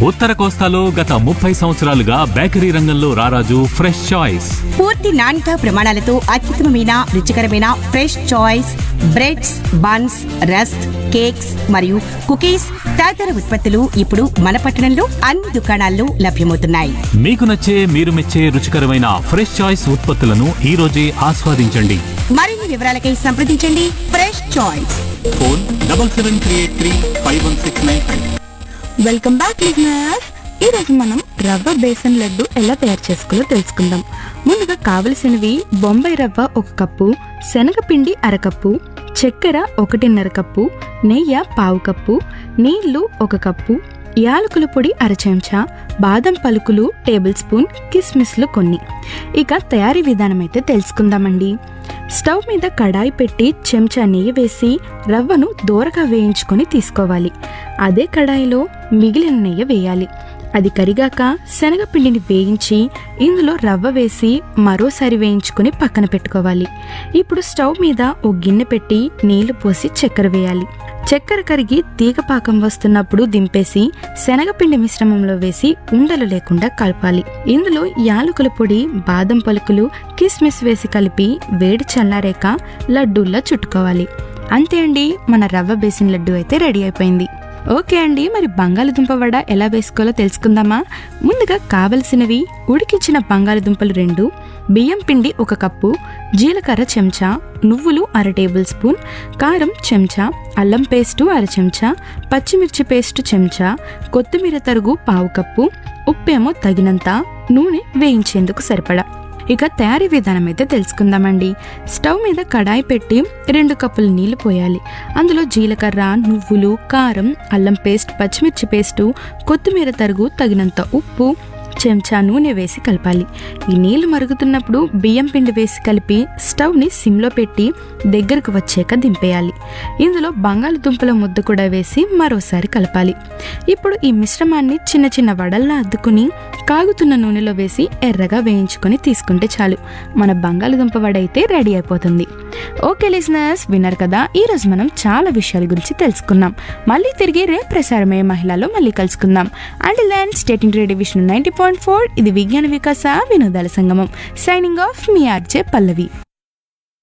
ఉత్తర కోస్తాలో గత ముప్పై సంవత్సరాలుగా బేకరీ రంగంలో రారాజు ఫ్రెష్ చాయిస్ పూర్తి నాణ్యత ప్రమాణాలతో అత్యుత్తమమైన రుచికరమైన fresh choice breads buns rusk cakes మరియు కుకీస్ తదితర ఉత్పత్తులు ఇప్పుడు మన పట్టణంలో అన్ని దుకాణాల్లో లభ్యమవుతున్నాయి మీకు నచ్చే మీరు మెచ్చే రుచికరమైన ఫ్రెష్ చాయిస్ ఉత్పత్తులను ఈ రోజే ఆస్వాదించండి మరిన్ని వివరాలకై సంప్రదించండి fresh choice phone double seven three eight three five one six nine five welcome back listeners ఈ రోజు మనం రవ్వ బేసన్ లడ్డు ఎలా తయారు చేసుకోవాలో తెలుసుకుందాం ముందుగా కావలసినవి బొంబాయి రవ్వ ఒక కప్పు శనగపిండి అరకప్పు చక్కెర ఒకటిన్నర కప్పు నెయ్యి పావు కప్పు నీళ్లు ఒక కప్పు యాలకుల పొడి అర చెంచా బాదం పలుకులు టేబుల్ స్పూన్ కిస్మిస్లు కొన్ని ఇక తయారీ విధానం అయితే తెలుసుకుందామండి స్టవ్ మీద కడాయి పెట్టి చెంచా నెయ్యి వేసి రవ్వను దూరగా వేయించుకొని తీసుకోవాలి అదే కడాయిలో మిగిలిన నెయ్యి వేయాలి అది కరిగాక శనగపిండిని వేయించి ఇందులో రవ్వ వేసి మరోసారి వేయించుకొని పక్కన పెట్టుకోవాలి ఇప్పుడు స్టవ్ మీద ఓ గిన్నె పెట్టి నీళ్లు పోసి చక్కెర వేయాలి చక్కెర కరిగి తీగ పాకం వస్తున్నప్పుడు దింపేసి శనగపిండి మిశ్రమంలో వేసి ఉండలు లేకుండా కలపాలి ఇందులో యాలకుల పొడి బాదం పలుకులు కిస్మిస్ వేసి కలిపి వేడి చల్లారాక లడ్డూల్లో చుట్టుకోవాలి అంతే అండి మన రవ్వ బేసిన్ లడ్డు అయితే రెడీ అయిపోయింది ఓకే అండి మరి బంగాళదుంప వడ ఎలా వేసుకోవాలో తెలుసుకుందామా ముందుగా కావలసినవి ఉడికించిన బంగాళదుంపలు రెండు బియ్యం పిండి ఒక కప్పు జీలకర్ర చెంచా నువ్వులు అర టేబుల్ స్పూన్ కారం చెంచా అల్లం పేస్టు అర చెంచా పచ్చిమిర్చి పేస్ట్ చెంచా కొత్తిమీర తరుగు పావు కప్పు ఉప్పేమో తగినంత నూనె వేయించేందుకు సరిపడా ఇక తయారీ విధానం అయితే తెలుసుకుందామండి స్టవ్ మీద కడాయి పెట్టి రెండు కప్పులు నీళ్లు పోయాలి అందులో జీలకర్ర నువ్వులు కారం అల్లం పేస్ట్ పచ్చిమిర్చి పేస్టు కొత్తిమీర తరుగు తగినంత ఉప్పు చెంచా నూనె వేసి కలపాలి ఈ నీళ్లు మరుగుతున్నప్పుడు బియ్యం పిండి వేసి కలిపి స్టవ్ని సిమ్లో పెట్టి దగ్గరకు వచ్చాక దింపేయాలి ఇందులో బంగాళదుంపల ముద్ద కూడా వేసి మరోసారి కలపాలి ఇప్పుడు ఈ మిశ్రమాన్ని చిన్న చిన్న వడల్లా అద్దుకుని కాగుతున్న నూనెలో వేసి ఎర్రగా వేయించుకొని తీసుకుంటే చాలు మన బంగాళదుంప వడ అయితే రెడీ అయిపోతుంది ఓకే లిజనర్స్ విన్నారు కదా ఈ రోజు మనం చాలా విషయాల గురించి తెలుసుకున్నాం మళ్ళీ తిరిగి రేపు ప్రసారమయ్యే మహిళలో మళ్ళీ కలుసుకుందాం and land stating radiation ninety point four ఇది విజ్ఞాన వికాస వినోదాల సంగమం సైనింగ్ ఆఫ్ మీ ఆర్జే పల్లవి